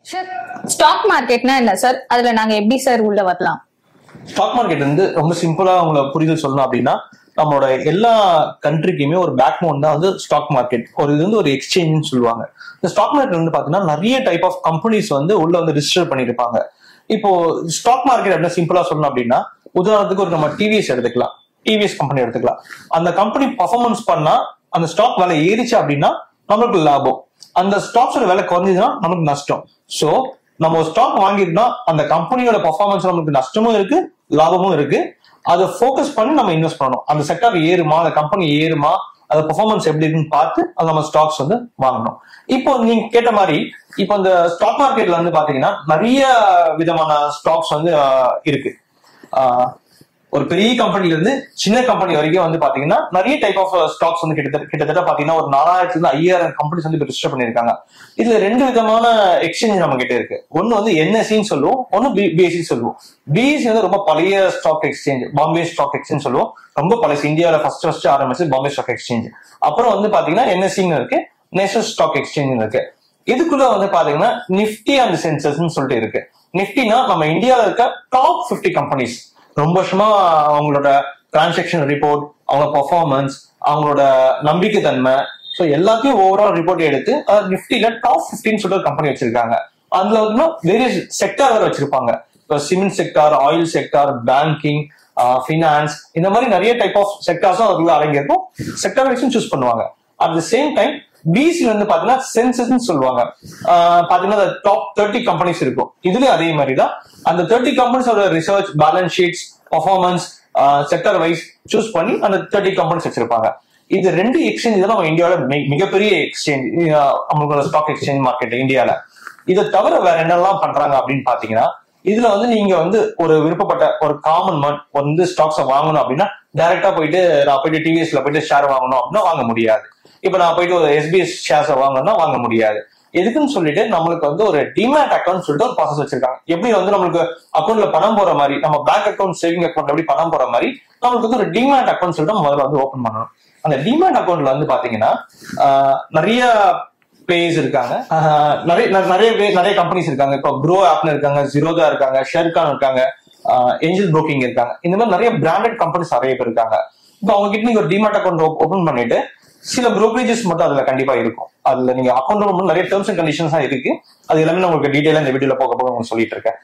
sir stock மார்க்கெட்னா என்ன sir அதுல நாங்க எப்படி சார் உள்ள வரலாம் ஸ்டாக் மார்க்கெட் வந்து ரொம்ப சிம்பிளா உங்களை புரிதல் சொல்லணும் அப்படின்னா நம்மளோட எல்லா கண்ட்ரிக்குமே ஒரு பேக் போன் தான் வந்து ஸ்டாக் மார்க்கெட் ஒரு இது வந்து ஒரு எக்ஸ்சேஞ்சுன்னு சொல்லுவாங்க இந்த ஸ்டாக் மார்க்கெட் வந்து பாத்தீங்கன்னா நிறைய டைப் ஆஃப் கம்பெனிஸ் வந்து உள்ள வந்து ரிஜிஸ்டர் பண்ணிருப்பாங்க இப்போ ஸ்டாக் மார்க்கெட் அப்படின்னா சிம்பிளா சொல்லணும் அப்படின்னா உதாரணத்துக்கு ஒரு நம்ம டிவிஎஸ் எடுத்துக்கலாம் டிவிஎஸ் கம்பெனி எடுத்துக்கலாம் அந்த கம்பெனி பர்ஃபார்மன்ஸ் பண்ணா அந்த ஸ்டாக் விலை ஏறிச்சு அப்படின்னா நம்மளுக்கு லாபம் அந்த ஸ்டாக்ஸோட விலை குறைஞ்சதுன்னா நமக்கு நஷ்டம் சோ நம்ம ஒரு ஸ்டாக் வாங்கிருந்தோம் அந்த கம்பெனியோட பர்ஃபார்மன்ஸ் நமக்கு நஷ்டமும் இருக்கு லாபமும் இருக்கு அதை ஃபோக்கஸ் பண்ணி நம்ம இன்வெஸ்ட் பண்ணணும் அந்த செக்டர் ஏறுமா அந்த கம்பெனி ஏறுமா அது பெர்ஃபார்மன்ஸ் எப்படி இருக்குன்னு பார்த்து அது நம்ம ஸ்டாக்ஸ் வந்து வாங்கணும் இப்போ நீங்க கேட்ட மாதிரி இப்போ இந்த ஸ்டாக் மார்க்கெட்ல வந்து பாத்தீங்கன்னா நிறைய விதமான ஸ்டாக்ஸ் வந்து ஆஹ், இருக்கு ஆஹ், ஒரு பெரிய கம்பெனில இருந்து சின்ன கம்பெனி வரைக்கும் வந்து பாத்தீங்கன்னா நிறைய டைப் ஆஃப் ஸ்டாக்ஸ் வந்து கிட்டத்தட்ட கிட்டத்தட்ட பாத்தீங்கன்னா ஒரு நாலாயிரத்துல இருந்து ஐயாயிரம் கம்பெனிஸ் வந்து ரிஜிஸ்டர் பண்ணிருக்காங்க இதுல ரெண்டு விதமான எக்ஸ்சேஞ்ச் நம்ம கிட்ட இருக்கு ஒன்னு வந்து என்எஸ்சின்னு சொல்லுவோம் ஒன்னு பிஎஸ்சி சொல்லுவோம் பிஎஸ்சி வந்து ரொம்ப பழைய stock exchange Bombay stock exchange சொல்லுவோம் ரொம்ப பழைய இந்தியாவில ஃபர்ஸ்ட் ஃபர்ஸ்ட் ஆரம்பிச்சு பாம்பே ஸ்டாக் எக்ஸ்சேஞ்ச் அப்புறம் வந்து பாத்தீங்கன்னா என்எஸ்சின்னு இருக்கு நேஷனல் ஸ்டாக் எக்ஸ்சேஞ்ச் இருக்கு இதுக்குள்ள வந்து பாத்தீங்கன்னா நிப்டி அண்ட் சென்சஸ் சொல்லிட்டு இருக்கு நிப்டினா நம்ம இந்தியாவில் இருக்க டாப் 50 கம்பெனிஸ் ரொம்ப வருஷமா அவங்களோட டிரான்சாக்ஷன் ரிப்போர்ட் அவங்க பெர்ஃபார்மன்ஸ் அவங்களோட நம்பிக்கைத்தன்மை ஸோ எல்லாத்தையும் ஓவரால் ரிப்போர்ட் எடுத்து நிப்டில டாப் 15 சொல்லிட்டு கம்பெனி வச்சிருக்காங்க அதுல வந்து வேரியஸ் செக்டார் வேற வச்சிருப்பாங்க இப்போ cement sector oil sector banking finance இந்த மாதிரி நிறைய டைப் ஆஃப் செக்டார்ஸும் அதுக்குள்ள அடங்கியிருக்கும் செக்டார் வைஸும் சூஸ் பண்ணுவாங்க at the same time BSE வந்து பாத்தீங்கன்னா சென்சஸ் சொல்லுவாங்க ஆஹ் பாத்தீங்கன்னா டாப் தேர்ட்டி கம்பெனிஸ் இருக்கும் இதுலயும் அதே மாதிரி தான் அந்த தேர்ட்டி கம்பெனிஸோட research balance sheets performance sector wise choose பண்ணி அந்த தேர்ட்டி கம்பெனிஸ் வச்சிருப்பாங்க இது ரெண்டு எக்ஸ்சேஞ்ச் தான் நம்ம இந்தியாவோட மி- மிகப்பெரிய எக்ஸ்சேஞ்ச் நம்மளோட ஸ்டாக் எக்ஸ்சேஞ்ச் மார்க்கெட் இந்தியால இதை தவிர வேற என்னெல்லாம் பண்றாங்க அப்படின்னு பாத்தீங்கன்னா இதுல வந்து நீங்க வந்து ஒரு விருப்பப்பட்ட ஒரு காமன் மன் வந்து ஸ்டாக்ஸை வாங்கணும் அப்படின்னா டைரக்டா போயிட்டு நான் போயிட்டு டிவிஎஸ்ல போயிட்டு ஷேர் வாங்கணும் அப்படின்னா வாங்க முடியாது இப்ப நான் போயிட்டு ஒரு எஸ்பிஎஸ் ஷேர்ஸை வாங்கணும்னா வாங்க முடியாது எதுக்குன்னு சொல்லிட்டு நம்மளுக்கு வந்து ஒரு டிமேட் அக்கௌண்ட் சொல்லிட்டு ஒரு ப்ராசஸ் வச்சிருக்காங்க எப்படி வந்து நம்மளுக்கு அக்கௌண்ட்ல பணம் போற மாதிரி நம்ம பேங்க் அக்கௌண்ட் சேவிங் அக்கௌண்ட் எப்படி பணம் போற மாதிரி நம்மளுக்கு வந்து ஒரு டிமேட் அக்கௌண்ட் சொல்லிட்டு நம்ம முதல்ல வந்து ஓபன் பண்ணணும் அந்த டிமேட் அக்கௌண்ட்ல வந்து பாத்தீங்கன்னா ஆஹ், நிறைய பிளேயர்ஸ் இருக்காங்க ஆஹ், நிறைய ந- நிறைய பேர் நிறைய கம்பெனிஸ் இருக்காங்க இப்போ க்ரோ ஆப்னு இருக்காங்க ஜீரோதா இருக்காங்க ஷேர்கான் இருக்காங்க ஏஞ்சல் புரோக்கிங் இருக்காங்க இந்த மாதிரி நிறைய பிராண்டட் கம்பெனிஸ் நிறைய பேர் இருக்காங்க இப்போ அவங்க கிட்ட நீங்க ஒரு டிமேட் அக்கௌண்ட் ஓபன் பண்ணிட்டு சில ப்ரோக்கரேஜஸ் மட்டும் அதுல கண்டிப்பா இருக்கும் அதுல நீங்க அக்கௌண்ட் ஓபன் நிறைய டேர்ம்ஸ் அண்ட் கண்டிஷன்ஸ் இருக்கு அது எல்லாமே நான் உங்களுக்கு டீடைலா இந்த வீடியோல போக போக உங்களுக்கு சொல்லிட்டு இருக்கேன்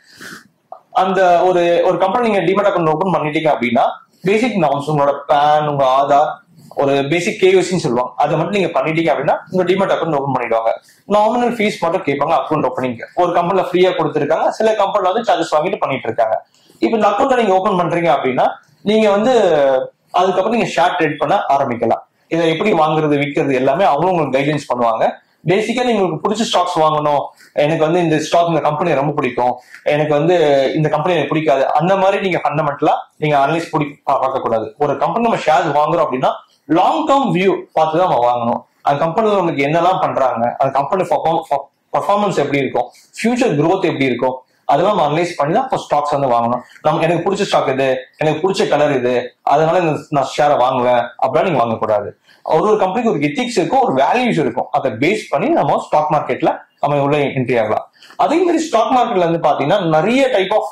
அந்த ஒரு ஒரு கம்பெனி நீங்க டிமெட் அக்கௌண்ட் ஓபன் பண்ணிட்டீங்க அப்படின்னா பேசிக் நார்ம்ஸ் உங்களோட பேன் உங்க ஆதார் ஒரு பேசிக் கேஒசின்னு சொல்லுவாங்க அதை மட்டும் நீங்க பண்ணிட்டீங்க அப்படின்னா உங்க டிமெட் அக்கௌண்ட் ஓபன் பண்ணிடுவாங்க நாமினல் ஃபீஸ் மட்டும் கேட்பாங்க அக்கௌண்ட் ஓப்பனிங் ஒரு கம்பெனில ஃப்ரீயா கொடுத்துருக்காங்க சில கம்பெனில வந்து சார்ஜஸ் வாங்கிட்டு பண்ணிட்டு இருக்காங்க இப்போ இந்த அக்கௌண்ட்டை நீங்க ஓபன் பண்றீங்க அப்படின்னா நீங்க வந்து அதுக்கப்புறம் நீங்க ஷேர் ட்ரேட் பண்ண ஆரம்பிக்கலாம் இதை எப்படி வாங்குறது விற்கிறது எல்லாமே அவங்களும் உங்களுக்கு கைடன்ஸ் பண்ணுவாங்க பேசிக்கா உங்களுக்கு பிடிச்ச ஸ்டாக்ஸ் வாங்கணும் எனக்கு வந்து இந்த ஸ்டாக் இந்த கம்பெனி ரொம்ப பிடிக்கும் எனக்கு வந்து இந்த கம்பெனி எனக்கு பிடிக்காது அந்த மாதிரி நீங்க ஃபண்டமெண்டலா நீங்க அனலைஸ் பிடி பார்க்க கூடாது ஒரு கம்பெனி நம்ம ஷேர் வாங்குறோம் அப்படின்னா லாங் டேர்ம் வியூ பார்த்து தான் நம்ம வாங்கணும் அந்த கம்பெனில நமக்கு என்னெல்லாம் பண்றாங்க அந்த கம்பெனி பர்ஃபார்மன்ஸ் எப்படி இருக்கும் ஃபியூச்சர் growth எப்படி இருக்கும் அதெல்லாம் நம்ம அனலைஸ் பண்ணி தான் இப்போ ஸ்டாக்ஸ் வந்து வாங்கணும் நம்ம எனக்கு பிடிச்ச ஸ்டாக் இது எனக்கு பிடிச்ச கலர் இது அதனால இந்த நான் ஷேரை வாங்குவேன் அப்படிலாம் நீங்க வாங்கக்கூடாது ஒரு ஒரு கம்பெனிக்கு ஒரு எத்திக்ஸ் இருக்கும் ஒரு வேல்யூஸ் இருக்கும் அதை பேஸ் பண்ணி நம்ம ஸ்டாக் மார்க்கெட்ல நம்ம உள்ள என்ட்ரி ஆகலாம் அதே மாதிரி ஸ்டாக் மார்க்கெட்ல வந்து பாத்தீங்கன்னா நிறைய டைப் ஆஃப்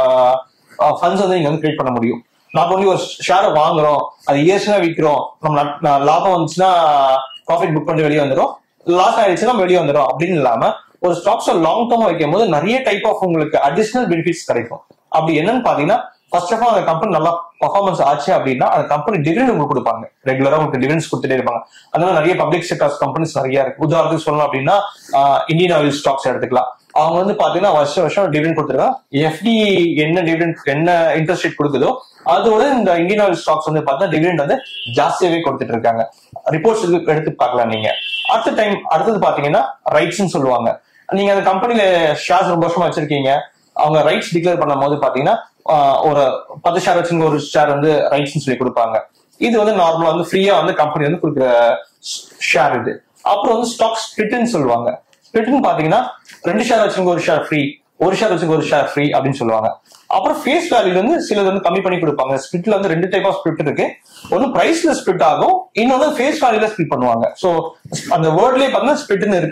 ஃபண்ட்ஸ் வந்து நீங்க வந்து கிரியேட் பண்ண முடியும் நாட் ஒன்லி ஒரு ஷேரை வாங்குறோம் அது இயர்ஸ்னா விற்கிறோம் நம்ம நட்- ந- லாபம் வந்துச்சுன்னா ப்ராஃபிட் புக் பண்ணி வெளியே வந்துடும் லாஸ் ஆயிடுச்சுன்னா வெளியே வந்துடும் அப்படின்னு இல்லாம ஒரு ஸ்டாக்ஸ் லாங் டேர்ம் வைக்கும் போது நிறைய டைப் ஆஃப் உங்களுக்கு அடிஷனல் பெனிஃபிட்ஸ் கிடைக்கும் அப்படி என்னன்னு பாத்தீங்கன்னா ஃபர்ஸ்ட் ஆஃப் ஆல் அந்த கம்பெனி நல்லா பர்ஃபார்மன்ஸ் ஆச்சு அப்படின்னா அந்த கம்பெனி டிவிடெண்ட் உங்களுக்கு கொடுப்பாங்க ரெகுலரா உங்களுக்கு டிவிடெண்ட்ஸ் கொடுத்துட்டே இருப்பாங்க அதனால நிறைய பப்ளிக் செக்டர்ஸ் கம்பெனிஸ் நிறைய இருக்கு உதாரணத்துக்கு சொல்லணும் அப்படின்னா இந்தியன் ஆயில் ஸ்டாக்ஸ் எடுத்துக்கலாம் அவங்க வந்து பாத்தீங்கன்னா வருஷம் வருஷம் டிவிடெண்ட் கொடுத்துருக்காங்க எஃப்டி என்ன டிவிடெண்ட் என்ன இன்ட்ரெஸ்ட் ரேட் கொடுக்குதோ அதோட இந்த இந்தியன் ஆயில் ஸ்டாக்ஸ் வந்து பார்த்தா டிவிடெண்ட் வந்து ஜாஸ்தியாவே கொடுத்துட்டு இருக்காங்க ரிப்போர்ட்ஸ் எடுத்து பார்க்கலாம் நீங்க அடுத்த டைம் அடுத்தது பாத்தீங்கன்னா ரைட்ஸ்னு சொல்லுவாங்க நீங்க அந்த கம்பெனில ஷேர்ஸ் ரொம்ப வருஷமா வச்சிருக்கீங்க அவங்க ரைட்ஸ் டிக்ளேர் பண்ணும் போது பாத்தீங்கன்னா ஆஹ், ஒரு பத்து ஷேர் வச்சுங்க ஒரு ஷேர் வந்து ரைட்ஸ்னு சொல்லி கொடுப்பாங்க இது வந்து நார்மலா வந்து ஃப்ரீயா வந்து கம்பெனி வந்து கொடுக்குற ஷேர் இது அப்புறம் வந்து ஸ்டாக் ஸ்பிளிட்னு சொல்லுவாங்க ஸ்பிளிட்னு பாத்தீங்கன்னா ரெண்டு ஷேர் வச்சுங்க ஒரு ஷேர் ஃப்ரீ ஒரு ஷேர் வச்சுங்க ஒரு ஷேர் ஃப்ரீ அப்படின்னு சொல்லுவாங்க அப்புறம் ஃபேஸ் வேல்யூ வந்து சிலது வந்து கம்மி பண்ணி கொடுப்பாங்க ஸ்பிளிட்ல வந்து ரெண்டு டைப் ஆஃப் ஸ்பிளிட் இருக்கு ஒன்னு பிரைஸ்ல ஸ்பிளிட் ஆகும் இன்னொன்னு ஃபேஸ் வேல்யூல ஸ்பிளிட் பண்ணுவாங்க சோ அந்த வேர்ட்லயே பாத்தீங்கன்னா ஸ்பிளிட்னு இருக்கு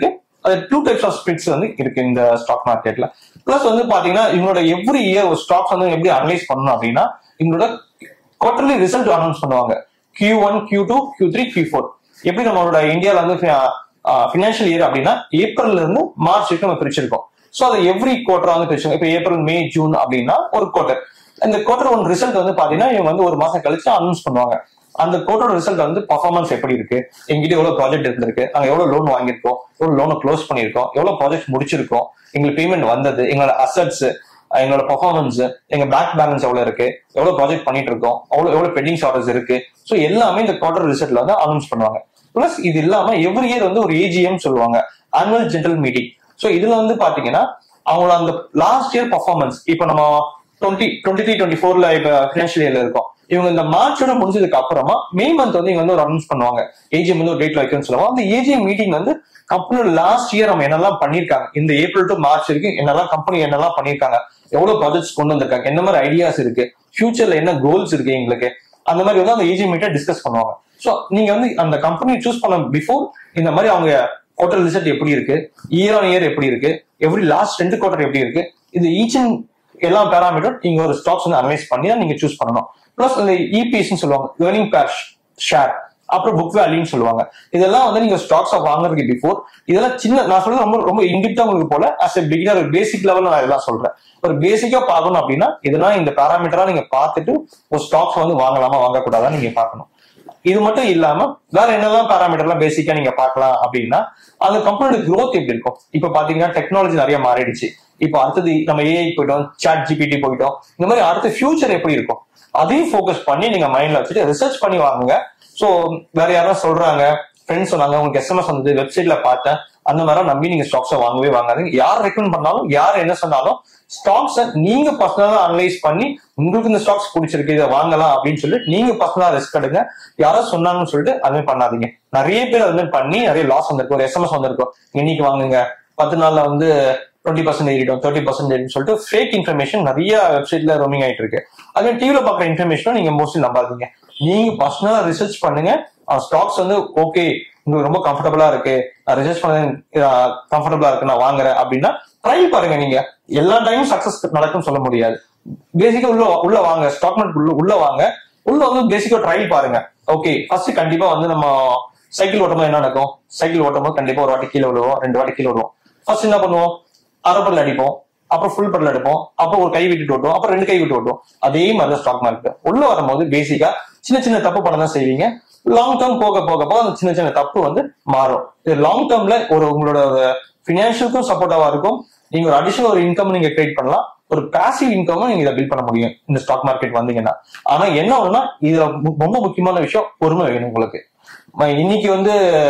அது டூ டைப்ஸ் ஆஃப் ஸ்பிரிட்ஸ் வந்து இருக்கு இந்த ஸ்டாக் மார்க்கெட்ல பிளஸ் வந்து பாத்தீங்கன்னா இவங்களோட எவ்ரி இயர் ஒரு ஸ்டாக்ஸ் வந்து எப்படி அனலைஸ் பண்ணணும் அப்படின்னா இவங்களோட குவார்டர்லி ரிசல்ட் அனௌன்ஸ் பண்ணுவாங்க Q one Q two Q three Q four எப்படி நம்மளோட இந்தியாவில் வந்து ஃபினான்ஷியல் இயர் அப்படின்னா ஏப்ரல்ல இருந்து மார்ச் வரைக்கும் நம்ம பிரிச்சிருக்கோம் ஸோ அதை எவ்ரி குவார்டர் வந்து பிரிச்சிருக்கோம் இப்போ ஏப்ரல் மே ஜூன் அப்படின்னா ஒரு குவார்டர் இந்த குவார்டர் ஒன் ரிசல்ட் வந்து பாத்தீங்கன்னா இவங்க வந்து ஒரு மாசம் கழிச்சு அனௌன்ஸ் பண்ணுவாங்க அந்த கோட்டோட ரிசல்ட் வந்து பர்ஃபார்மன்ஸ் எப்படி இருக்கு எங்கிட்ட எவ்வளவு ப்ராஜெக்ட் இருந்திருக்கு நாங்க எவ்வளவு லோன் வாங்கியிருக்கோம் எவ்வளவு லோனை க்ளோஸ் பண்ணியிருக்கோம் எவ்வளவு ப்ராஜெக்ட் முடிச்சிருக்கோம் எங்களுக்கு பேமெண்ட் வந்தது எங்களோட அசட்ஸ் எங்களோட பர்ஃபார்மன்ஸ் எங்க பேங்க் பேலன்ஸ் எவ்வளவு இருக்கு எவ்வளவு ப்ராஜெக்ட் பண்ணிட்டு இருக்கோம் எவ்வளவு எவ்வளவு பெண்டிங் ஆர்டர்ஸ் இருக்கு ஸோ எல்லாமே இந்த குவார்டர் ரிசல்ட்ல வந்து அனௌன்ஸ் பண்ணுவாங்க பிளஸ் இது இல்லாம எவ்ரி இயர் வந்து ஒரு ஏஜிஎம் சொல்லுவாங்க ஆனுவல் ஜென்ரல் மீட்டிங் ஸோ இதுல வந்து பாத்தீங்கன்னா அவங்களோட அந்த லாஸ்ட் இயர் பர்ஃபார்மன்ஸ் இப்போ நம்ம டுவெண்ட்டி டுவெண்ட்டி த்ரீ டுவெண்ட்டி ஃபோர்ல இப்போ ஃபினான்ஷியல் இயர்ல இருக்கோம் இவங்க இந்த மார்ச்சோட முடிஞ்சதுக்கு அப்புறமா மே மந்த் வந்து இவங்க வந்து ஒரு அனௌன்ஸ் பண்ணுவாங்க ஏஜிஎம் வந்து ஒரு டேட்ல வைக்கணும்னு சொல்லுவாங்க அந்த ஏஜிஎம் மீட்டிங் வந்து கம்பெனியோட லாஸ்ட் இயர் நம்ம என்னெல்லாம் பண்ணிருக்காங்க இந்த ஏப்ரல் டு மார்ச் வரைக்கும் என்னெல்லாம் கம்பெனி என்னெல்லாம் பண்ணிருக்காங்க எவ்வளவு ப்ராஜெக்ட்ஸ் கொண்டு வந்திருக்காங்க என்ன மாதிரி ஐடியாஸ் இருக்கு ஃபியூச்சர்ல என்ன கோல்ஸ் இருக்கு எங்களுக்கு அந்த மாதிரி வந்து அந்த ஏஜிஎம் மீட்டை டிஸ்கஸ் பண்ணுவாங்க ஸோ நீங்க வந்து அந்த கம்பெனி சூஸ் பண்ண பிஃபோர் இந்த மாதிரி அவங்க குவார்டர் ரிசல்ட் எப்படி இருக்கு இயர் ஆன் இயர் எப்படி இருக்கு எவ்ரி லாஸ்ட் ரெண்டு குவார்டர் எப்படி இருக்கு இது ஈச் அண்ட் எல்லா பேராமீட்டர் நீங்க ஒரு ஸ்டாக்ஸ் வந்து அனலைஸ் பண்ணி தான் நீங்க சூஸ் பண்ணணும் பிளஸ் இந்த இபிஎஸ் சொல்லுவாங்க ஏர்னிங் பேர் ஷேர் அப்புறம் புக் வேல்யூன்னு சொல்லுவாங்க இதெல்லாம் வந்து நீங்க ஸ்டாக்ஸ் வாங்குறதுக்கு பிஃபோர் இதெல்லாம் சின்ன நான் சொல்றது ரொம்ப ரொம்ப இன்டிப்டா உங்களுக்கு போல அஸ் எ பிகினர் ஒரு பேசிக் லெவல்ல நான் இதெல்லாம் சொல்றேன் ஒரு பேசிக்கா பார்க்கணும் அப்படின்னா இதெல்லாம் இந்த பேராமீட்டரா நீங்க பார்த்துட்டு ஒரு ஸ்டாக்ஸ் வந்து வாங்கலாமா வாங்கக்கூடாதா நீங்க பார்க்கணும் இது மட்டும் இல்லாம வேற என்னெல்லாம் பேராமீட்டர்லாம் பேசிக்கா நீங்க பார்க்கலாம் அப்படின்னா அந்த கம்பெனியோட growth எப்படி இருக்கும் இப்ப பாத்தீங்கன்னா டெக்னாலஜி நிறைய மாறிடுச்சு இப்போ அடுத்தது நம்ம ஏஐ போயிட்டோம் சாட் ஜிபிடி போயிட்டோம் இந்த மாதிரி அடுத்த ஃபியூச்சர் எப்படி இருக்கும் அதையும் ஃபோக்கஸ் பண்ணி நீங்க மைண்ட்ல வச்சுட்டு ரிசர்ச் பண்ணி வாங்குங்க ஸோ வேற யாராவது சொல்றாங்க ஃப்ரெண்ட்ஸ் சொன்னாங்க உங்களுக்கு எஸ்எம்எஸ் வந்தது வெப்சைட்ல பார்த்தேன் அந்த மாதிரி நம்பி நீங்க ஸ்டாக்ஸை வாங்கவே வாங்காதீங்க யார் ரெக்கமெண்ட் பண்ணாலும் யார் என்ன சொன்னாலும் ஸ்டாக்ஸை நீங்க பர்சனலா அனலைஸ் பண்ணி உங்களுக்கு இந்த ஸ்டாக்ஸ் பிடிச்சிருக்கு இதை வாங்கலாம் அப்படின்னு சொல்லிட்டு நீங்க பர்சனலா ரிஸ்க் எடுங்க யாரோ சொன்னாங்கன்னு சொல்லிட்டு அதுவே பண்ணாதீங்க நிறைய பேர் அது மாதிரி பண்ணி நிறைய லாஸ் வந்திருக்கும் ஒரு எஸ்எம்எஸ் வந்திருக்கும் இன்னைக்கு வாங்குங்க பத்து நாள்ல வந்து டுவெண்ட்டி பர்சன்ட் ஏறிடும் தேர்ட்டி பர்சன்ட் சொல்லிட்டு ஃபேக் இன்ஃபர்மேஷன் நிறைய வெப்சைட்ல ரோமிங் ஆயிட்டு இருக்கு அதே டிவில பாக்குற இன்ஃபர்மேஷனும் நீங்க மோஸ்ட்லி நம்பாதீங்க நீங்க பர்சனலா ரிசர்ச் பண்ணுங்க ஸ்டாக்ஸ் வந்து ஓகே உங்களுக்கு ரொம்ப கம்ஃபர்டபுளா இருக்கு ரிசர்ச் பண்ண கம்ஃபர்டபுளா இருக்கு நான் வாங்குறேன் அப்படின்னா ட்ரை பாருங்க நீங்க எல்லா டைமும் சக்சஸ் நடக்கும்னு சொல்ல முடியாது பேசிக்கா உள்ள உள்ள வாங்க ஸ்டாக் மார்க்கெட் உள்ள உள்ள வாங்க உள்ள வந்து பேசிக்கா ட்ரை பாருங்க ஓகே ஃபர்ஸ்ட் கண்டிப்பா வந்து நம்ம சைக்கிள் ஓட்டும்போது என்ன நடக்கும் சைக்கிள் ஓட்டும்போது கண்டிப்பா ஒரு வாட்டி கீழே விழுவோம் ரெண்டு வாட்டி கீழே விழுவோம் ஃபர்ஸ்ட் என்ன பண்ணுவோம் அரை படல் அடிப்போம் அப்புறம் ஃபுல் படல் அடிப்போம் அப்புறம் ஒரு கை விட்டுட்டு ஓட்டுவோம் அப்புறம் ரெண்டு கை விட்டு ஓட்டுவோம் அதே மாதிரி தான் ஸ்டாக் மார்க்கெட் உள்ள வரும்போது பேசிக்கா சின்ன சின்ன தப்பு பண்ண தான் செய்வீங்க லாங் டேர்ம் போக போக போக அந்த சின்ன சின்ன தப்பு வந்து மாறும் இது லாங் டேர்ம்ல ஒரு உங்களோட ஃபினான்ஷியலுக்கும் சப்போர்ட்டாவா இருக்கும் நீங்க ஒரு அடிஷனல் ஒரு இன்கம் நீங்க கிரியேட் பண்ணலாம் ஒரு பாசிவ் இன்கமும் நீங்க இதை பில்ட் பண்ண முடியும் இந்த ஸ்டாக் மார்க்கெட் வந்தீங்கன்னா ஆனா என்ன ஒண்ணுனா இதுல மு- ரொம்ப முக்கியமான விஷயம் பொறுமை வேணும் உங்களுக்கு ம- இன்னைக்கு வந்து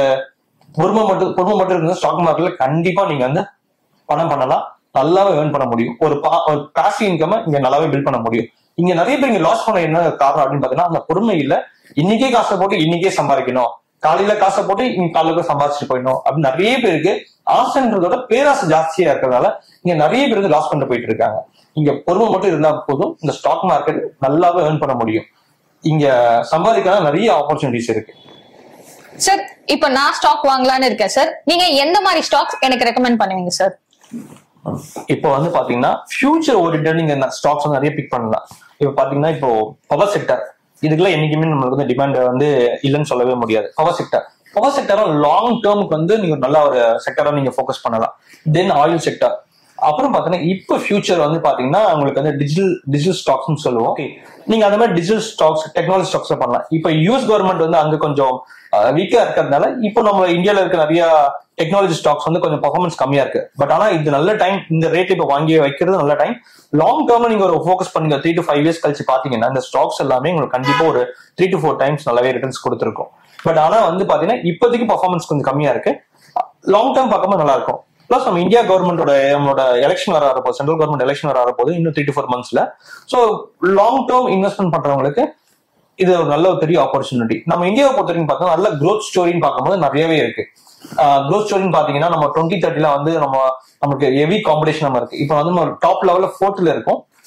பொறுமை மட்டும் பொறுமை மட்டும் இருந்தா ஸ்டாக் மார்க்கெட்ல கண்டிப்பா நீங்க வந்து பணம் பண்ணலாம் நல்லாவே ஏர்ன் பண்ண முடியும் ஒரு பா ஒரு பாசிவ் இன்கம் இங்க நல்லாவே பில்ட் பண்ண முடியும் இங்க நிறைய பேர் இங்க லாஸ் பண்ண என்ன காரணம் அப்படின்னு பாத்தீங்கன்னா அந்த பொறுமை இல்ல இன்னைக்கே காசை போட்டு இன்னைக்கே சம்பாதிக்கணும் காலையில காசை போட்டு இங்க காலையில சம்பாதிச்சுட்டு போயிடணும் அப்படின்னு நிறைய பேருக்கு ஆசைன்றதோட பேராசை ஜாஸ்தியா இருக்கிறதுனால இங்க நிறைய பேர் வந்து லாஸ் பண்ணிட்டு போயிட்டு இருக்காங்க இங்க பொறுமை மட்டும் இருந்தா போதும் இந்த ஸ்டாக் மார்க்கெட் நல்லாவே ஏர்ன் பண்ண முடியும் இங்க சம்பாதிக்கலாம் நிறைய ஆப்பர்ச்சுனிட்டிஸ் இருக்கு சார் இப்போ நான் ஸ்டாக் வாங்கலாம்னு இருக்கேன் சார் நீங்க எந்த மாதிரி ஸ்டாக்ஸ் எனக்கு ரெக்கமெண்ட் பண்ணுவீங்க சார் இப்போ வந்து பாத்தீங்கன்னா ஃபியூச்சர் ஓரியன்ட் நீங்க ஸ்டாக்ஸ் வந்து நிறைய பிக் பண்ணலாம் இப்போ பாத்தீங்கன்னா இப்போ பவர் செக்டர் இதுக்கெல்லாம் என்னைக்குமே நம்மளுக்கு வந்து டிமாண்ட் வந்து இல்லைன்னு சொல்லவே முடியாது பவர் செக்டர் பவர் செக்டரா லாங் டேர்முக்கு வந்து நீங்க நல்ல ஒரு செக்டரா நீங்க ஃபோக்கஸ் பண்ணலாம் தென் ஆயில் செக்டர் அப்புறம் பாத்தீங்கன்னா இப்போ ஃபியூச்சர் வந்து பாத்தீங்கன்னா உங்களுக்கு வந்து டிஜிட்டல் டிஜிட்டல் ஸ்டாக்ஸ்னு சொல்லுவோம் ஓகே நீங்க அந்த மாதிரி டிஜிட்டல் ஸ்டாக்ஸ் டெக்னாலஜி ஸ்டாக்ஸ் பண்ணலாம் இப்போ யூஎஸ் கவர்மெண்ட் வந்து அங்க கொஞ்சம் வீக்கா இருக்கிறதுனால இப்போ நம்ம இந்தியால இருக்க நிறைய டெக்னாலஜி ஸ்டாக்ஸ் வந்து கொஞ்சம் பர்ஃபார்மன்ஸ் கம்மியா இருக்கு பட் ஆனா இது நல்ல டைம் இந்த ரேட் இப்போ வாங்கி வைக்கிறது நல்ல டைம் லாங் டேர்ம்ல நீங்க ஒரு ஃபோக்கஸ் பண்ணுங்க த்ரீ டு ஃபைவ் இயர்ஸ் கழிச்சு பாத்தீங்கன்னா இந்த ஸ்டாக்ஸ் எல்லாமே உங்களுக்கு கண்டிப்பா ஒரு த்ரீ டு ஃபோர் டைம்ஸ் நல்லாவே ரிட்டர்ன்ஸ் கொடுத்துருக்கும் பட் ஆனா வந்து பாத்தீங்கன்னா இப்போதைக்கு பர்ஃபார்மன்ஸ் கொஞ்சம் கம்மியா இருக்கு லாங் டேர்ம் பார்க்கும்போது நல்லா இருக்கும் பிளஸ் நம்ம இந்தியா கவர்மெண்டோட நம்மளோட எலெக்ஷன் வர வரப்போ சென்ட்ரல் கவர்மெண்ட் எலெக்ஷன் வர வரப்போது இன்னும் த்ரீ டு ஃபோர் மந்த்ஸ்ல ஸோ லாங் டேர்ம் இன்வெஸ்ட்மெண்ட் பண்றவங்களுக்கு இது ஒரு நல்ல ஒரு பெரிய ஆப்பர்ச்சுனிட்டி நம்ம இந்தியாவை பொறுத்த வரைக்கும் பார்த்தா நல்ல growth ஸ்டோரின்னு பார்க்கும்போது நிறையவே இருக்கு growth ஸ்டோரின்னு பாத்தீங்கன்னா நம்ம டுவெண்ட்டி தேர்ட்டில வந்து நம்ம நமக்கு ஹெவி காம்படிஷன் நம்ம இருக்கு இப்போ வந்து நம்ம டாப் லெவல்ல ஃபோர்த்ல இருக்கும்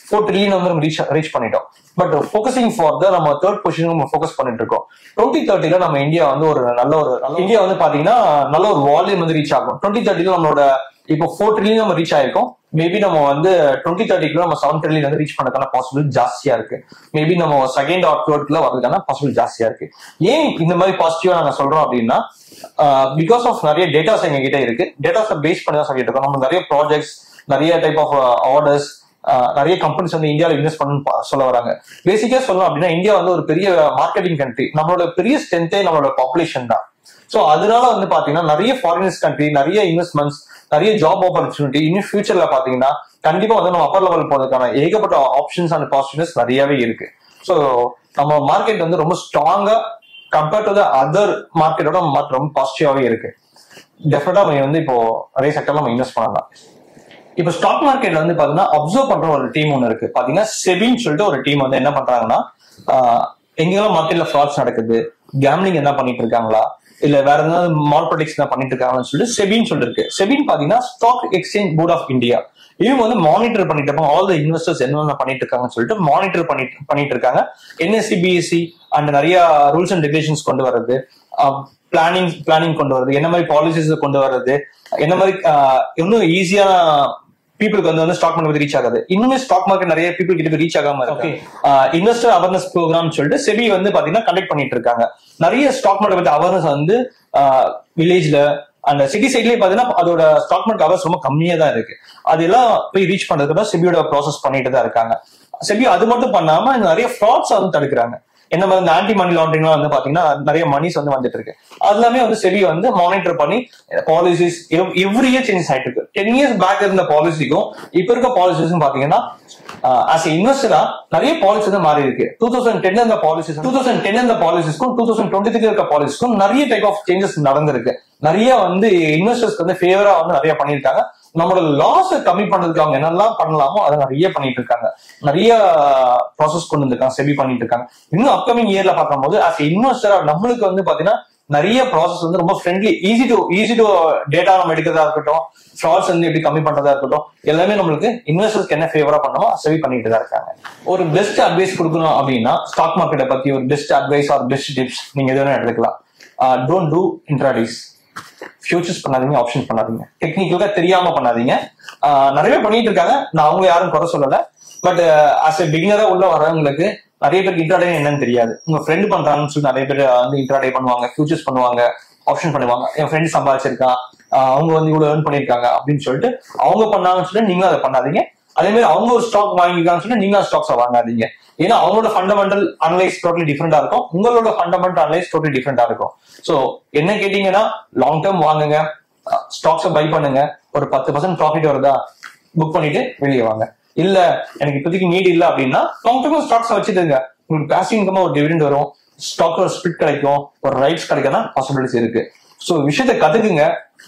ஃபோர் ட்ரில்லியன் வந்து நம்ம ரீச் ரீச் பண்ணிட்டோம் பட் ஃபோக்கஸிங் ஃபார் த நம்ம தேர்ட் பொசிஷன் நம்ம ஃபோக்கஸ் பண்ணிட்டு இருக்கோம் டுவெண்ட்டி தேர்ட்டில நம்ம இந்தியா வந்து ஒரு நல்ல ஒரு நல்ல- இந்தியா வந்து பாத்தீங்கன்னா நல்ல ஒரு வால்யூம் வந்து ரீச் ஆகும் டுவெண்ட்டி தேர்ட்டில நம்மளோட இப்போ ஃபோர் ட்ரில்லியன் நம்ம ரீச் ஆயிருக்கோம் மேபி நம்ம வந்து டுவெண்ட்டி தேர்ட்டிக்குள்ள நம்ம செவன் ட்ரில்லியன் வந்து ரீச் பண்ணதுக்கான பாசிபிள் ஜாஸ்தியா இருக்கு மேபி நம்ம செகண்ட் ஆர் தேர்ட்ல வரதுக்கான பாசிபிள் ஜாஸ்தியா இருக்கு ஏன் இந்த மாதிரி பாசிட்டிவா நாங்க சொல்றோம் அப்படின்னா பிகாஸ் ஆஃப் நிறைய டேட்டாஸ் எங்க கிட்ட இருக்கு டேட்டாஸை பேஸ் பண்ணி தான் சொல்லிட்டு இருக்கோம் நம்ம நிறைய ப்ராஜெக்ட்ஸ் நிறைய டைப் ஆஃப் ஆர்டர்ஸ் நிறைய கம்பெனிஸ் வந்து இந்தியாவில் இன்வெஸ்ட் பண்ணு சொல்ல வராங்க பேசிக்கா சொல்லணும் அப்படின்னா இந்தியா வந்து ஒரு பெரிய மார்க்கெட்டிங் கண்ட்ரி நம்மளோட பெரிய ஸ்ட்ரென்த்தே நம்மளோட பாப்புலேஷன் தான் சோ அதனால வந்து பாத்தீங்கன்னா நிறைய ஃபாரினர்ஸ் கண்ட்ரி நிறைய இன்வெஸ்ட்மெண்ட்ஸ் நிறைய ஜாப் ஆப்பர்ச்சுனிட்டி இன்னும் ஃபியூச்சர்ல பாத்தீங்கன்னா கண்டிப்பா வந்து நம்ம அப்பர் லெவல் போறதுக்கான ஏகப்பட்ட ஆப்ஷன்ஸ் அண்ட் பாசிட்டிவ்ஸ் நிறையவே இருக்கு சோ நம்ம மார்க்கெட் வந்து ரொம்ப ஸ்ட்ராங்கா கம்பேர்ட் டு த அதர் மார்க்கெட்டோட மார்க்கெட் ரொம்ப பாசிட்டிவாவே இருக்கு டெஃபினட்டா நம்ம வந்து இப்போ நிறைய செக்டர்ல நம்ம இன்வெஸ்ட் பண்ணலாம் இப்போ ஸ்டாக் மார்க்கெட்ல வந்து பாத்தீங்கன்னா அப்சர்வ் பண்ற ஒரு டீம் ஒன்று இருக்கு பாத்தீங்கன்னா செபின்னு சொல்லிட்டு ஒரு டீம் வந்து என்ன பண்றாங்கன்னா ஆஹ், எங்கெல்லாம் மார்க்கெட்ல ஃப்ராட்ஸ் நடக்குது கேம்லிங் என்ன பண்ணிட்டு இருக்காங்களா இல்ல வேற ஏதாவது மால் ப்ரொடக்ட்ஸ் என்ன பண்ணிட்டு இருக்காங்கன்னு சொல்லிட்டு செபின்னு சொல்லிட்டு இருக்கு செபின் பாத்தீங்கன்னா stock exchange board of India இவங்க வந்து மானிட்டர் பண்ணிட்டு இருப்பாங்க ஆல் த இன்வெஸ்டர்ஸ் என்னென்ன பண்ணிட்டு இருக்காங்கன்னு சொல்லிட்டு மானிட்டர் பண்ணிட்டு பண்ணிட்டு இருக்காங்க என்எஸ்சி பிஎஸ்சி அண்ட் நிறைய ரூல்ஸ் அண்ட் ரெகுலேஷன்ஸ் கொண்டு வர்றது பிளானிங் பிளானிங் கொண்டு வர்றது என்ன மாதிரி பாலிசிஸ் கொண்டு வர்றது என்ன மாதிரி ஆஹ், இன்னும் ஈஸியான பீப்புளுக்கு வந்து வந்து ஸ்டாக் மார்க்கெட் ரீச் ஆகாது இன்னுமே ஸ்டாக் மார்க்கெட் நிறைய பீப்புள் கிட்ட போய் ரீச் ஆகாம இருக்கு இன்வெஸ்டர் அவேர்னஸ் ப்ரோக்ராம் சொல்லிட்டு செபி வந்து பாத்தீங்கன்னா கண்டக்ட் பண்ணிட்டு இருக்காங்க நிறைய ஸ்டாக் மார்க்கெட் பத்தி அவேர்னஸ் வந்து வில்லேஜ்ல அந்த சிட்டி சைட்லயே பாத்தீங்கன்னா அதோட ஸ்டாக் மார்க்கெட் அவேர்ஸ் ரொம்ப கம்மியா தான் இருக்கு அதெல்லாம் போய் ரீச் பண்றதுக்கு தான் செபியோட ப்ராசஸ் பண்ணிட்டு தான் இருக்காங்க செபி அது மட்டும் பண்ணாம நிறைய ஃப்ராட்ஸ் வந்து தடுக்கிறாங்க என்ன மாதிரி இந்த ஆன்டி மணி லாண்டரிங்லாம் வந்து பாத்தீங்கன்னா நிறைய மணிஸ் வந்து வந்துட்டு இருக்கு அது எல்லாமே வந்து செபி வந்து மானிட்டர் பண்ணி பாலிசிஸ் எவ்ரி இயர் சேஞ்ச் ஆயிட்டு இருக்கு டென் இயர்ஸ் பேக் இருந்த பாலிசிக்கும் இப்ப இருக்க பாலிசிஸும் பாத்தீங்கன்னா ஆஸ் எ இன்வெஸ்டரா நிறைய பாலிசி வந்து மாறி இருக்கு டூ தௌசண்ட் டென் அந்த பாலிசிஸ் டூ தௌசண்ட் டென் அந்த பாலிசிஸ்க்கும் டூ தௌசண்ட் டுவெண்ட்டி இருக்க பாலிசிஸ்க்கும் நிறைய டைப் ஆஃப் சேஞ்சஸ் நடந்திருக்கு நிறைய வந்து இன்வெஸ்டர்ஸ்க்கு வந்து ஃபேவரா வந்து நிறைய பண்ணியிருக்காங்க நம்மளோட லாஸ் கம்மி பண்றதுக்கு அவங்க என்னெல்லாம் பண்ணலாமோ அதை நிறைய பண்ணிட்டு இருக்காங்க நிறைய ப்ராசஸ் கொண்டு வந்திருக்காங்க செபி பண்ணிட்டு இருக்காங்க இன்னும் அப்கமிங் இயர்ல பார்க்கும்போது ஆஸ் இன்வெஸ்டரா நம்மளுக்கு வந்து பாத்தீங்கன்னா நிறைய ப்ராசஸ் வந்து ரொம்ப friendly easy to easy to data நம்ம எடுக்கிறதா இருக்கட்டும் ஃப்ராட்ஸ் வந்து எப்படி கம்மி பண்றதா இருக்கட்டும் எல்லாமே நம்மளுக்கு இன்வெஸ்டர்ஸ்க்கு என்ன ஃபேவரா பண்ணணுமோ செவி பண்ணிட்டு தான் இருக்காங்க ஒரு பெஸ்ட் அட்வைஸ் கொடுக்கணும் அப்படின்னா ஸ்டாக் மார்க்கெட்டை பத்தி ஒரு best advice or best tips நீங்க எதுவும் எடுத்துக்கலாம் டோன்ட் டூ இன்ட்ராடிஸ் ஃபியூச்சர்ஸ் பண்ணாதீங்க ஆப்ஷன் பண்ணாதீங்க டெக்னிக்கலா தெரியாம பண்ணாதீங்க ஆஹ் நிறைய பேர் பண்ணிட்டு இருக்காங்க நான் அவங்க யாரும் குறை சொல்லல பட் ஆஸ் எ பிகினரா உள்ள வரவங்களுக்கு நிறைய பேருக்கு இன்ட்ராடே என்னன்னு தெரியாது உங்க ஃப்ரெண்ட் பண்றாங்கன்னு சொல்லி நிறைய பேர் வந்து இன்ட்ராடே பண்ணுவாங்க ஃபியூச்சர்ஸ் பண்ணுவாங்க ஆப்ஷன் பண்ணுவாங்க என் ஃப்ரெண்ட் சம்பாதிச்சிருக்கான் ஆஹ் அவங்க வந்து இவ்வளவு ஏர்ன் பண்ணிருக்காங்க அப்படின்னு சொல்லிட்டு அவங்க பண்ணாங்கன்னு சொல்லி நீங்களும் அதை பண்ணாதீங்க அதே மாதிரி அவங்க ஒரு ஸ்டாக் வாங்கிருக்காங்கன்னு சொல்லி நீங்க ஸ்டாக்ஸை வாங்காதீங்க ஏன்னா அவங்களோட ஃபண்டமெண்டல் அனலைஸ் டோட்டலி டிஃப்ரெண்டா இருக்கும் உங்களோட ஃபண்டமெண்டல் அனலைஸ் டோட்டலி டிஃப்ரெண்டா இருக்கும் சோ என்ன கேட்டீங்கன்னா லாங் டேர்ம் வாங்குங்க ஸ்டாக்ஸை பை பண்ணுங்க ஒரு பத்து பர்சன்ட் ப்ராஃபிட் வருதா புக் பண்ணிட்டு வெளியே வாங்க இல்ல எனக்கு இப்போதைக்கு நீட் இல்ல அப்படின்னா லாங் டேர்ம் ஸ்டாக்ஸ் வச்சுட்டுங்க உங்களுக்கு பேசிவ் இன்கமா ஒரு டிவிடெண்ட் வரும் ஸ்டாக் ஒரு ஸ்பிட் கிடைக்கும் ஒரு ரைட்ஸ் கிடைக்கணும் பாசிபிலிட்டிஸ் இருக்கு ஸோ விஷயத்தை கத்துக்குங்க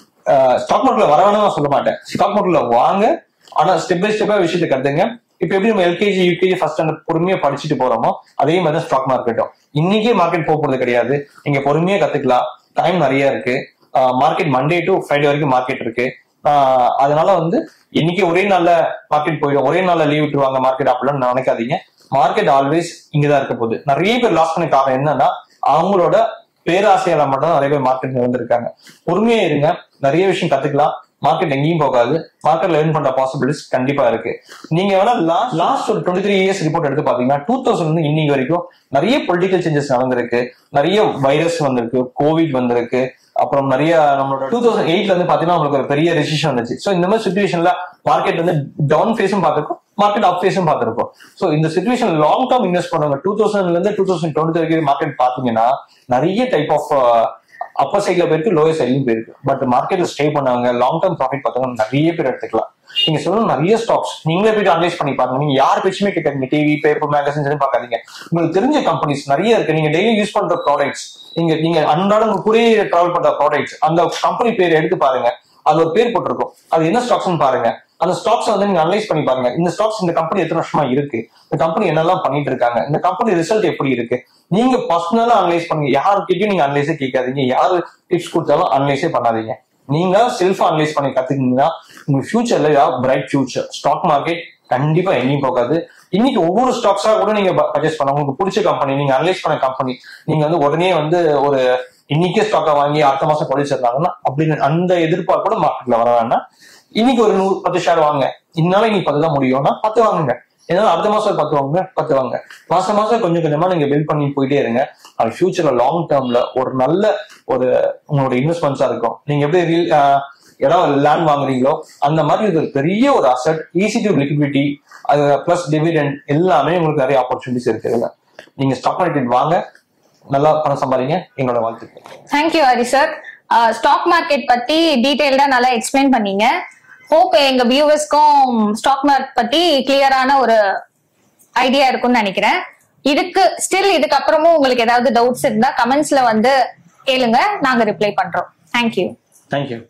ஸ்டாக் மார்க்கெட்ல வர வேணாம் நான் சொல்ல மாட்டேன் ஸ்டாக் மார்க்கெட்ல வாங்க ஆனா ஸ்டெப் பை ஸ்டெப்பா விஷயத்தை கத்துங்க இப்ப எப்படி நம்ம எல்கேஜி யூகேஜி ஃபர்ஸ்ட் ஸ்டாண்டர்ட் பொறுமையா படிச்சுட்டு போறோமோ அதே மாதிரி தான் ஸ்டாக் மார்க்கெட்டும் இன்னைக்கே மார்க்கெட் போக போறது கிடையாது நீங்க பொறுமையா கத்துக்கலாம் டைம் நிறைய இருக்கு மார்க்கெட் மண்டே டு ஃப்ரைடே வரைக்கும் மார்க்கெட் இருக்கு ஆஹ் அதனால வந்து இன்னைக்கு ஒரே நாள்ல மார்க்கெட் போயிடும் ஒரே நாள்ல லீவ் விட்டுருவாங்க மார்க்கெட் அப்படின்னு நினைக்காதீங்க மார்க்கெட் ஆல்வேஸ் இங்கதான் இருக்க போகுது நிறைய பேர் லாஸ் பண்ண காரணம் என்னன்னா அவங்களோட பேராசையால மட்டும் நிறைய பேர் மார்க்கெட் வந்திருக்காங்க பொறுமையா இருங்க நிறைய விஷயம் கத்துக்கலாம் மார்க்கெட் எங்கேயும் போகாது மார்க்கெட் லேர்ன் பண்ற பாசிபிலிட்டிஸ் கண்டிப்பா இருக்கு நீங்க வேணா லாஸ்ட் லாஸ்ட் ஒரு டுவெண்ட்டி த்ரீ இயர்ஸ் ரிப்போர்ட் எடுத்து பாத்தீங்கன்னா டூ தௌசண்ட் வந்து இன்னைக்கு வரைக்கும் நிறைய பொலிட்டிக்கல் சேஞ்சஸ் நடந்திருக்கு நிறைய வைரஸ் வந்திருக்கு கோவிட் வந்திருக்கு அப்புறம் நிறைய நம்மளோட டூ தௌசண்ட் எயிட்ல வந்து பாத்தீங்கன்னா நம்மளுக்கு ஒரு பெரிய ரெசிஷன் வந்துச்சு ஸோ இந்த மாதிரி சுச்சுவேஷன்ல மார்க்கெட் வந்து டவுன் ஃபேஸும் பார்த்திருக்கோம் மார்க்கெட் அப் ஃபேஸும் பார்த்திருக்கோம் ஸோ இந்த சுச்சுவேஷன் லாங் டேர்ம் இன்வெஸ்ட் பண்ணுவாங்க டூ தௌசண்ட்ல இருந்து டூ தௌசண்ட் டுவெண்ட்டி வரைக்கும் மார்க்கெட் பாத்தீங்கன்னா நிறைய டைப் ஆஃப் அப்பர் சைட்ல போயிருக்கு லோயர் சைட்லயும் போயிருக்கு பட் மார்க்கெட்ல ஸ்டே பண்ணவங்க லாங் டேர்ம் ப்ராஃபிட் பார்த்தவங்க நிறைய பேர் எடுத்துக்கலாம் நீங்க சொல்லணும் நிறைய ஸ்டாக்ஸ் நீங்களே போயிட்டு அனலைஸ் பண்ணி பாருங்க நீங்க யார் பேச்சுமே கேட்காதீங்க டிவி பேப்பர் மேகசின்ஸ் எதுவும் பார்க்காதீங்க உங்களுக்கு தெரிஞ்ச கம்பெனிஸ் நிறைய இருக்கு நீங்க டெய்லி யூஸ் பண்ற ப்ராடக்ட்ஸ் நீங்க நீங்க அன்றாட உங்க கூடயே டிராவல் பண்ற ப்ராடக்ட்ஸ் அந்த கம்பெனி பேர் எடுத்து பாருங்க அது ஒரு பேர் போட்டிருக்கும் அது என்ன ஸ்டாக்ஸ்னு பாருங்க அந்த ஸ்டாக்ஸ் வந்து நீங்க அனலைஸ் பண்ணி பாருங்க இந்த ஸ்டாக்ஸ் இந்த கம்பெனி எத்தனை வருஷமா இருக்கு இந்த கம்பெனி என்னெல்லாம் பண்ணிட்டு இருக்காங்க இந்த கம்பெனி ரிசல்ட் எப்படி இருக்கு நீங்க பர்சனலா அனலைஸ் பண்ணுங்க யாருக்கிட்டையும் நீங்க அனலைஸே கேட்காதீங்க யாரு டிப்ஸ் கொடுத்தாலும் அனலைஸே பண்ணாதீங்க நீங்க செல்ஃப் அனலைஸ் பண்ணி கத்துக்கிட்டீங்கன்னா உங்க ஃபியூச்சர்ல பிரைட் ஃபியூச்சர் ஸ்டாக் மார்க்கெட் கண்டிப்பா எங்கேயும் போகாது இன்னைக்கு ஒவ்வொரு ஸ்டாக்ஸா கூட நீங்க பர்ச்சேஸ் பண்ண உங்களுக்கு பிடிச்ச கம்பெனி நீங்க அனலைஸ் பண்ண கம்பெனி நீங்க வந்து உடனே வந்து ஒரு இன்னைக்கே ஸ்டாக்கை வாங்கி அடுத்த மாசம் குறைச்சிருந்தாங்கன்னா அப்படின்னு அந்த எதிர்பார்ப்போட மார்க்கெட்ல வர வேண்டாம் இன்னைக்கு ஒரு நூறு பத்து ஷேர் வாங்க இன்னால நீங்க பத்து தான் முடியும்னா பத்து வாங்குங்க ஏன்னா அடுத்த மாசம் பத்து வாங்குங்க பத்து வாங்க மாசம் மாசம் கொஞ்சம் கொஞ்சமா நீங்க பில்ட் பண்ணி போயிட்டே இருங்க அது ஃபியூச்சர்ல லாங் டேர்ம்ல ஒரு நல்ல ஒரு உங்களோட இன்வெஸ்ட்மெண்ட்ஸா இருக்கும் நீங்க எப்படி real- ஆஹ் இடம் லேண்ட் வாங்குறீங்களோ அந்த மாதிரி இது ஒரு பெரிய ஒரு அசட் ஈஸி டு லிக்விடிட்டி அது பிளஸ் டிவிடெண்ட் எல்லாமே உங்களுக்கு நிறைய ஆப்பர்ச்சுனிட்டிஸ் இருக்குதுங்க நீங்க ஸ்டாக் மார்க்கெட் வாங்க நல்லா பணம் சம்பாதிங்க எங்களோட வாழ்த்துக்கள் thank you Hari sir stock market பத்தி டீடைல்டா நல்லா எக்ஸ்பிளைன் பண்ணீங்க ஹோப் எங்க வியூவர்ஸ்க்கும் ஸ்டாக் மார்க்கெட் பத்தி கிளியரான ஒரு ஐடியா இருக்கும்னு நினைக்கிறேன் இதுக்கு ஸ்டில் இதுக்கு அப்புறமும் உங்களுக்கு ஏதாவது டவுட்ஸ் இருந்தா கமெண்ட்ஸ்ல வந்து கேளுங்க நாங்க ரிப்ளை பண்றோம் தேங்க்யூ தேங்க்யூ